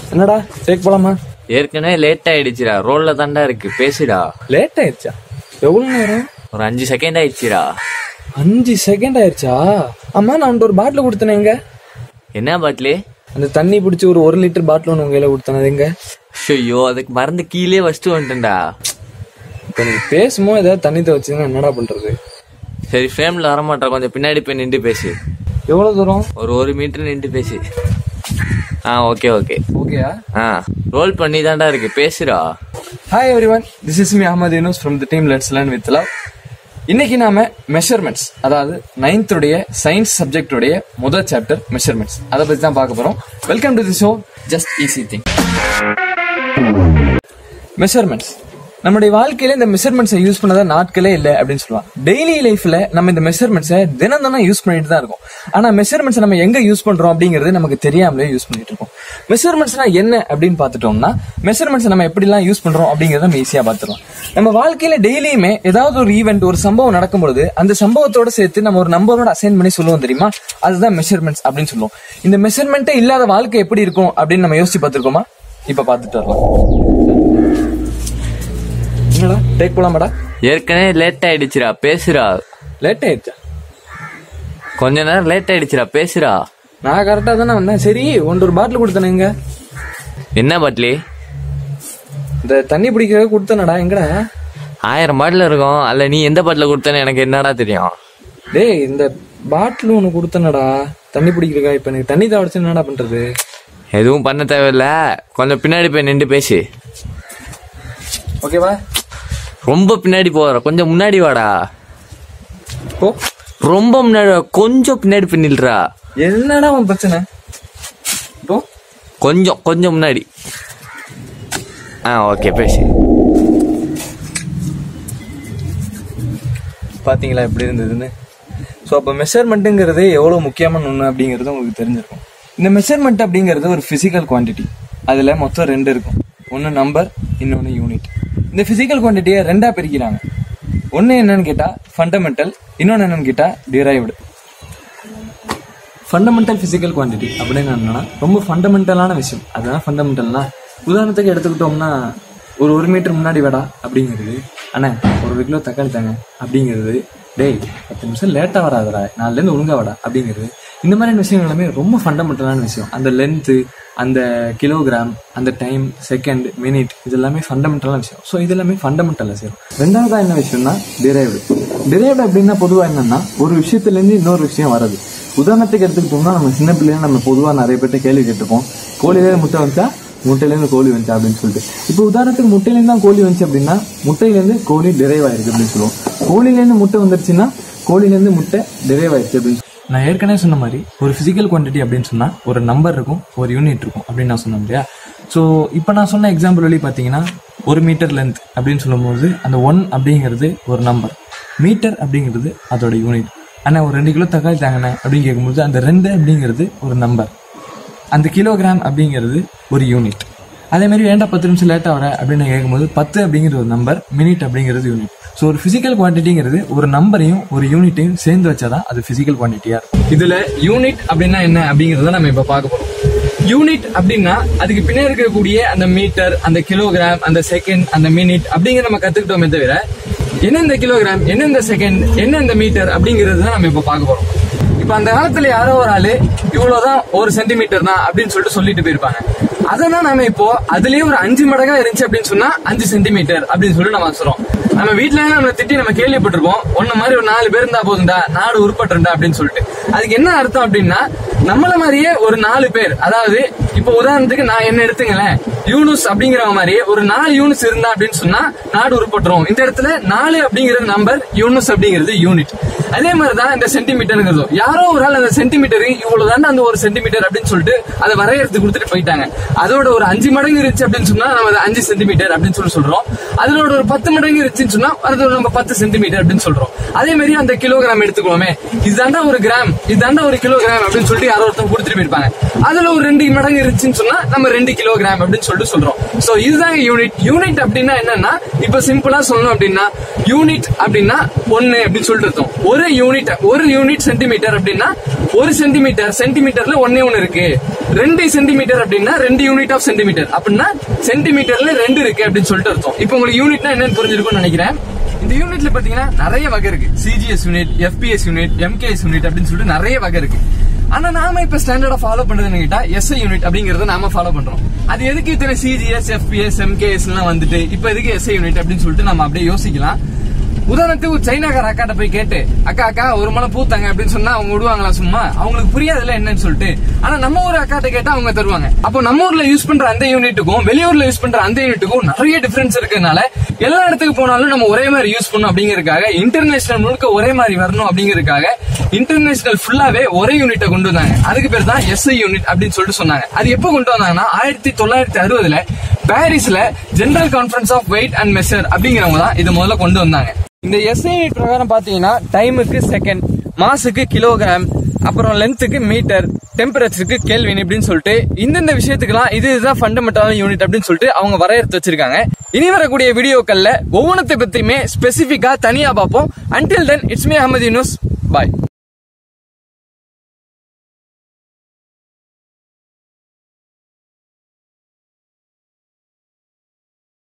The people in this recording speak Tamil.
என்னடா டேக் போலாமா ஏற்கனவே லேட் ஆயிடுச்சுடா ரோல்ல தாண்டா இருக்கு பேசுடா லேட் ஆயிடுச்சா எவ்வளவு நேரம் ஒரு அஞ்சு செகண்ட் ஆயிடுச்சுடா அஞ்சு செகண்ட் ஆயிடுச்சா அம்மா நான் உன்ட்ட ஒரு பாட்டில் கொடுத்தேனே எங்க என்ன பாட்டிலே அந்த தண்ணி பிடிச்சி ஒரு ஒரு லிட்டர் பாட்டில் ஒன்று உங்க கையில கொடுத்தேன் எங்க ஐயோ அதுக்கு மறந்து கீழே வச்சுட்டு வந்துட்டேன்டா இப்போ நீ பேசும்போது ஏதாவது தண்ணி வச்சுன்னா என்னடா பண்றது சரி ஃப்ரேம்ல வரமாட்டா கொஞ்சம் பின்னாடி போய் நின்று பேசு எவ்வளவு தூரம் ஒரு ஒரு மீட்டர் நின்று பேசு ஆ ஓகே ஓகே ஓகேயா ஆ ரோல் பண்ணி தாண்டா இருக்கு பேசுடா hi everyone this is me Ahmed Younus from the team let's learn with love இன்னைக்கு நாம மெஷர்மெண்ட்ஸ் அதாவது நைன்த்துடைய சயின்ஸ் சப்ஜெக்டுடைய முதல் சாப்டர் மெஷர்மெண்ட்ஸ் அதை பத்தி தான் பார்க்க போறோம் welcome to the show just easy thing measurements நம்முடைய வாழ்க்கையில இந்த மெஷர்மெண்ட்ஸை யூஸ் பண்ணதா நாட்களே இல்லை அப்படின்னு சொல்லுவாங்க டெய்லி லைஃப்ல நம்ம இந்த மெஷர்மெண்ட்ஸை தினம் தினம் யூஸ் பண்ணிட்டு தான் இருக்கோம் ஆனா மெஷர்மெண்ட்ஸ் நம்ம எங்க யூஸ் பண்றோம் அப்படிங்கிறது நமக்கு தெரியாமலே யூஸ் பண்ணிட்டு இருக்கோம் மெஷர்மெண்ட்ஸ்னா என்ன அப்படின்னு பார்த்துட்டோம்னா மெஷர்மெண்ட்ஸ் நம்ம எப்படிலாம் யூஸ் பண்றோம் அப்படிங்கறத நம்ம ஈஸியா பார்த்துக்கலாம் நம்ம வாழ்க்கையில டெய்லியுமே ஏதாவது ஒரு ஈவெண்ட் ஒரு சம்பவம் நடக்கும்பொழுது அந்த சம்பவத்தோட சேர்த்து நம்ம ஒரு நம்பரோட அசைன் பண்ணி சொல்லுவோம் தெரியுமா அதுதான் மெஷர்மெண்ட்ஸ் அப்படின்னு சொல்லுவோம் இந்த மெஷர்மெண்ட்டே இல்லாத வாழ்க்கை எப்படி இருக்கும் அப்படின்னு நம்ம யோசிச்சு பார்த்திருக்கோமா இப்ப பார்த்துட்டு வரலாம் என்னடா டேக் போலாமாடா ஏற்கனவே லேட் ஆயிடுச்சுடா பேசுடா லேட் ஆயிடுச்சா கொஞ்ச நேரம் லேட் ஆயிடுச்சுடா பேசுடா நான் கரெக்டா தானே வந்தேன் சரி ஒன்று ஒரு பாட்டில் கொடுத்தேனுங்க என்ன பாட்டிலே இந்த தண்ணி பிடிக்க கொடுத்தனடா எங்கடா ஆயிரம் பாட்டில் இருக்கும் அல்ல நீ எந்த பாட்டில் கொடுத்தேன்னு எனக்கு என்னடா தெரியும் டேய் இந்த பாட்டில் ஒன்று கொடுத்தனடா தண்ணி பிடிக்கிறக்கா இப்ப எனக்கு தண்ணி தவடிச்சு என்னடா பண்றது எதுவும் பண்ண தேவையில்ல கொஞ்சம் பின்னாடி போய் நின்று பேசு ஓகேவா ரொம்ப பின்னாடி போற கொஞ்சம் முன்னாடி வாடா போ ரொம்ப முன்னாடி வா. கொஞ்சம் பின்னாடி பின்னில்றா என்னடா உன் பிரச்சனை போ கொஞ்சம் கொஞ்சம் முன்னாடி ஆ ஓகே பேசு பாத்தீங்களா எப்படி இருந்ததுன்னு ஸோ அப்போ மெஷர்மெண்ட்டுங்கிறது எவ்வளோ முக்கியமான ஒன்று அப்படிங்கிறது உங்களுக்கு தெரிஞ்சிருக்கும் இந்த மெஷர்மெண்ட் அப்படிங்கிறது ஒரு ஃபிசிக்கல் குவாண்டிட்டி அதில் மொத்தம் ரெண்டு இருக்கும் ஒன்று நம்பர் இன்னொன்று யூனிட் இந்த ஃபிசிக்கல் குவாண்டிட்டியை ரெண்டாக பிரிக்கிறாங்க ஒன்று என்னன்னு கேட்டால் ஃபண்டமெண்டல் இன்னொன்று என்னன்னு கேட்டால் டிரைவ்டு ஃபண்டமெண்டல் ஃபிசிக்கல் குவாண்டிட்டி அப்படின்னு என்னன்னா ரொம்ப ஃபண்டமெண்டலான விஷயம் அதுதான் ஃபண்டமெண்டல்னா உதாரணத்துக்கு எடுத்துக்கிட்டோம்னா ஒரு ஒரு மீட்டர் முன்னாடி வாடா அப்படிங்கிறது அண்ணா ஒரு ஒரு கிலோ தக்காளி தாங்க அப்படிங்கிறது டேய் பத்து நிமிஷம் லேட்டாக வராதடா நாலுலேருந்து ஒழுங்கா வாடா அப்படிங்கிறது இந்த மாதிரியான விஷயங்கள் எல்லாமே ரொம்ப ஃபண்டமெண்டலான விஷயம் அந்த லென்த்து அந்த கிலோகிராம் அந்த டைம் செகண்ட் மினிட் இது எல்லாமே ஃபண்டமெண்டலான விஷயம் ஸோ இது எல்லாமே ஃபண்டமெண்டலாக செய்யும் ரெண்டாவதா என்ன விஷயம்னா டிரைவ்டு டிரைவ்டு அப்படின்னா பொதுவாக என்னன்னா ஒரு விஷயத்துலேருந்து இன்னொரு விஷயம் வருது உதாரணத்துக்கு எடுத்துக்கிட்டோம்னா நம்ம சின்ன பிள்ளைங்க நம்ம பொதுவாக நிறைய பேர்ட்ட கேள்வி கேட்டிருப்போம் கோழியிலேருந்து முட்டை வந்துச்சா முட்டையிலேருந்து கோழி வந்துச்சா அப்படின்னு சொல்லிட்டு இப்போ உதாரணத்துக்கு முட்டையிலேருந்து தான் கோழி வந்துச்சு அப்படின்னா முட்டையிலேருந்து கோழி டிரைவ் ஆயிருக்கு அப்படின்னு சொல்லுவோம் கோழியிலேருந்து முட்டை வந்துருச்சுன்னா கோழியிலேருந்து முட்டை டிரைவ் ஆயிடுச்சு அப்படின்னு நான் ஏற்கனவே சொன்ன மாதிரி ஒரு ஃபிசிக்கல் குவான்டிட்டி அப்படின்னு சொன்னா ஒரு நம்பர் இருக்கும் ஒரு யூனிட் இருக்கும் அப்படின்னு நான் சொன்னேன் இல்லையா ஸோ இப்போ நான் சொன்ன எக்ஸாம்பிள் வழி பார்த்தீங்கன்னா ஒரு மீட்டர் லென்த் அப்படின்னு சொல்லும்போது அந்த ஒன் அப்படிங்கிறது ஒரு நம்பர் மீட்டர் அப்படிங்கிறது அதோட யூனிட் அண்ணா ஒரு ரெண்டு கிலோ தக்காளி தாங்கண்ணே அப்படின்னு கேட்கும்போது அந்த ரெண்டு அப்படிங்கிறது ஒரு நம்பர் அந்த கிலோகிராம் அப்படிங்கிறது ஒரு யூனிட் அதே மாதிரி ஏன்டா பத்து நிமிஷம் லேட்டாக வர அப்படின்னு நான் கேட்கும்போது பத்து அப்படிங்கிறது ஒரு நம்பர் மினிட் அப்படிங்கிறது யூனிட் ஸோ ஒரு ஃபிசிக்கல் குவான்டிட்டிங்கிறது ஒரு நம்பரையும் ஒரு யூனிட்டையும் சேர்ந்து வச்சாதான் அது ஃபிசிக்கல் குவான்டிட்டியா இருக்கும் இதுல யூனிட் அப்படின்னா என்ன அப்படிங்கறத நம்ம இப்ப பார்க்க போறோம் யூனிட் அப்படின்னா அதுக்கு பின்னாடி இருக்கக்கூடிய அந்த மீட்டர் அந்த கிலோகிராம் அந்த செகண்ட் அந்த மினிட் அப்படிங்கிற நம்ம கத்துக்கிட்டோமே தவிர என்ன இந்த கிலோகிராம் என்ன இந்த செகண்ட் என்ன இந்த மீட்டர் அப்படிங்கிறது தான் நம்ம இப்ப பார்க்க போறோம் இப்ப அந்த காலத்துல யாரோ ஒரு ஆளு இவ்வளவுதான் ஒரு சென்டிமீட்டர் தான் அப்படின்னு சொல்லிட்டு சொல்லிட்டு போயிருப்பாங்க அதெல்லாம் நாம இப்போ அதுலயே ஒரு அஞ்சு மடங்கா இருந்துச்சு அப்படின்னு சொன்னா அஞ்சு சென்டிமீட்டர் அப்படின்னு சொல்லி நம்ம சொல்றோம் நம்ம வீட்டுல நம்ம திட்டி நம்ம கேள்விப்பட்டிருப்போம் ஒன்ன மாதிரி ஒரு நாலு பேர் இருந்தா போதும்டா நாடு உருப்பட்டுண்டா அப்படின்னு சொல்லிட்டு அதுக்கு என்ன அர்த்தம் அப்படின்னா நம்மள மாதிரியே ஒரு நாலு பேர் அதாவது இப்போ உதாரணத்துக்கு நான் என்ன எடுத்துங்களேன் யூனுஸ் அப்படிங்கிற மாதிரி ஒரு நாலு யூனிட்ஸ் இருந்தா அப்படின்னு சொன்னா நாடு உருப்பட்டுரும் இந்த இடத்துல நாலு அப்படிங்கிறது நம்பர் யூனிட்ஸ் அப்படிங்கிறது யூனிட் அதே மாதிரிதான் இந்த சென்டிமீட்டருங்கிறது யாரோ ஒரு ஆள் அந்த சென்டிமீட்டர் இவ்வளவுதான் அந்த ஒரு சென்டிமீட்டர் அப்படின்னு சொல்லிட்டு அதை வரையறுத்து கொடுத்துட்டு போயிட்டாங்க அதோட ஒரு அஞ்சு மடங்கு இருந்துச்சு அப்படின்னு சொன்னா நம்ம அதை அஞ்சு சென்டிமீட்டர் அப்படின்னு சொல்லி சொல்றோம் அதோட ஒரு பத்து மடங்கு இருந்துச்சுன்னு சொன்னா அது ஒரு நம்ம பத்து சென்டிமீட்டர் அப்படின்னு சொல்றோம் அதே மாதிரி அந்த கிலோகிராம் எடுத்துக்கோமே இதுதாண்டா ஒரு கிராம் இதுதாண்டா ஒரு கிலோகிராம் அப்படின்னு சொல்லிட்டு யாரோ ஒருத்தவங்க கொடுத்துட்டு போயிருப்பாங்க அதுல ஒரு ரெண்டு மடங்கு இருந்துச்சுன்னு சொன்னா நம்ம ரெண்டு கிலோகிராம் அப்படின்னு சொல்லிட்டு சொல்றோம் சோ இதுதாங்க யூனிட் யூனிட் அப்படின்னா என்னன்னா இப்ப சிம்பிளா சொல்லணும் அப்படின்னா யூனிட் அப்படின்னா ஒன்னு அப்படின்னு சொல்லிட்டு இருக்கோம் ஒரு யூனிட் ஒரு யூனிட் சென்டிமீட்டர் அப்படின்னா ஒரு சென்டிமீட்டர் சென்டிமீட்டர்ல ஒன்னே ஒன்னு இருக்கு ரெண்டு சென்டிமீட்டர் அப்படின்னா ரெண்டு யூனிட் ஆஃப் சென்டிமீட்டர் அப்படின்னா சென்டிமீட்டர்ல ரெண்டு இருக்கு அப்படின்னு சொல்லிட்டு அர்த்தம் இப்போ உங்களுக்கு யூனிட்னா என்னன்னு புரிஞ்சிருக்கும்னு நினைக்கிறேன் இந்த யூனிட்ல பாத்தீங்கன்னா நிறைய வகை இருக்கு CGS unit FPS unit MKS unit அப்படின்னு சொல்லிட்டு நிறைய வகை இருக்கு ஆனா நாம இப்ப ஸ்டாண்டர்டா ஃபாலோ பண்றதுன்னு கேட்டா எஸ்ஐ யூனிட் அப்படிங்கறத நாம ஃபாலோ பண்றோம் அது எதுக்கு இத்தனை சிஜிஎஸ் எஃபிஎஸ் எம்கேஎஸ் எல்லாம் வந்துட்டு இப்ப எதுக்கு எஸ்ஐ யூனிட் அப்படின்னு சொல்லிட்டு நம்ம அப்படியே யோசிக்கலாம் உதாரணத்துக்கு ஒரு சைனாக்கார அக்காட்ட போய் கேட்டு அக்கா அக்கா ஒரு மலை பூத்தாங்க அப்படின்னு சொன்னா அவங்க விடுவாங்களா சும்மா அவங்களுக்கு புரியாதுல என்னன்னு சொல்லிட்டு ஆனா நம்ம ஊர் அக்காட்ட கேட்டா அவங்க தருவாங்க அப்போ நம்ம ஊர்ல யூஸ் பண்ற அந்த யூனிட்டுக்கும் வெளியூர்ல யூஸ் பண்ற அந்த யூனிட்டுக்கும் நிறைய டிஃபரன்ஸ் இருக்கறனால எல்லா இடத்துக்கு போனாலும் நம்ம ஒரே மாதிரி யூஸ் பண்ணணும் அப்படிங்கறதுக்காக இன்டர்நேஷனல் முழுக்க ஒரே மாதிரி வரணும் அப்படிங்கறதுக்காக இன்டர்நேஷனல் ஃபுல்லாவே ஒரே யூனிட்டை கொண்டு வந்தாங்க அதுக்கு பேர் தான் எஸ்ஐ யூனிட் அப்படின்னு சொல்லிட்டு சொன்னாங்க அது எப்போ கொண்டு வந்தாங்கன்னா ஆயிரத்தி தொள்ளாயிரத்தி அறுபதுல பாரிஸ்ல general conference of weight and measure அப்படிங்கிறவங்க தான் இதை முதல்ல கொண்டு வந்தாங்க இந்த எஸ்ஐ யூனிட் பிரகாரம் பாத்தீங்கன்னா டைமுக்கு செகண்ட் மாசுக்கு கிலோகிராம் அப்புறம் லென்த்துக்கு மீட்டர் டெம்பரேச்சருக்கு கேள்வின் இப்படின்னு சொல்லிட்டு இந்தந்த விஷயத்துக்குலாம் இது இதுதான் ஃபண்டமெண்டலான யூனிட் அப்படின்னு சொல்லிட்டு அவங்க வரையறுத்து வச்சிருக்காங்க இனி வரக்கூடிய வீடியோக்கள்ல ஒவ்வொன்றத்தை பத்தியுமே ஸ்பெசிபிக்கா தனியா பார்ப்போம் until then it's me Ahmed Younus bye